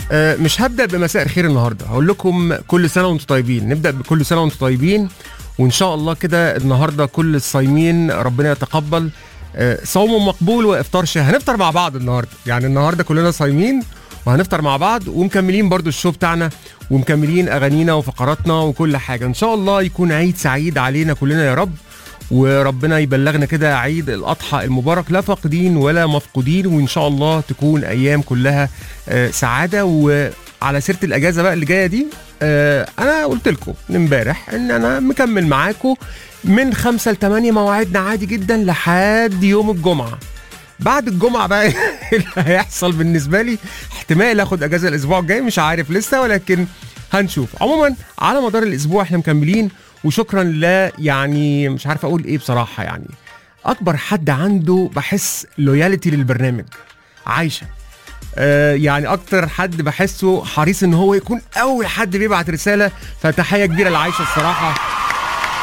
آه، مش هبدا بمساء الخير النهارده هقول لكم كل سنه وانتم طيبين نبدا بكل سنه وانتم طيبين وان شاء الله كده النهارده كل الصايمين ربنا يتقبل آه، صوم مقبول وافطار شهي هنفطر مع بعض النهارده يعني النهارده كلنا صايمين وهنفطر مع بعض ومكملين برضو الشو بتاعنا ومكملين اغانينا وفقراتنا وكل حاجه ان شاء الله يكون عيد سعيد علينا كلنا يا رب وربنا يبلغنا كده عيد الاضحى المبارك لا فاقدين ولا مفقودين وان شاء الله تكون ايام كلها آه، سعاده وعلى سيره الاجازه بقى اللي جايه دي آه، انا قلت لكم من امبارح ان انا مكمل معاكم من 5 ل 8 مواعيدنا عادي جدا لحد يوم الجمعه بعد الجمعه بقى اللي هيحصل بالنسبه لي احتمال اخد اجازه الاسبوع الجاي مش عارف لسه ولكن هنشوف عموما على مدار الاسبوع احنا مكملين وشكرا ل يعني مش عارف اقول ايه بصراحه يعني اكبر حد عنده بحس لويالتي للبرنامج عايشه آه يعني اكتر حد بحسه حريص ان هو يكون اول حد بيبعت رساله فتحيه كبيره لعايشه الصراحه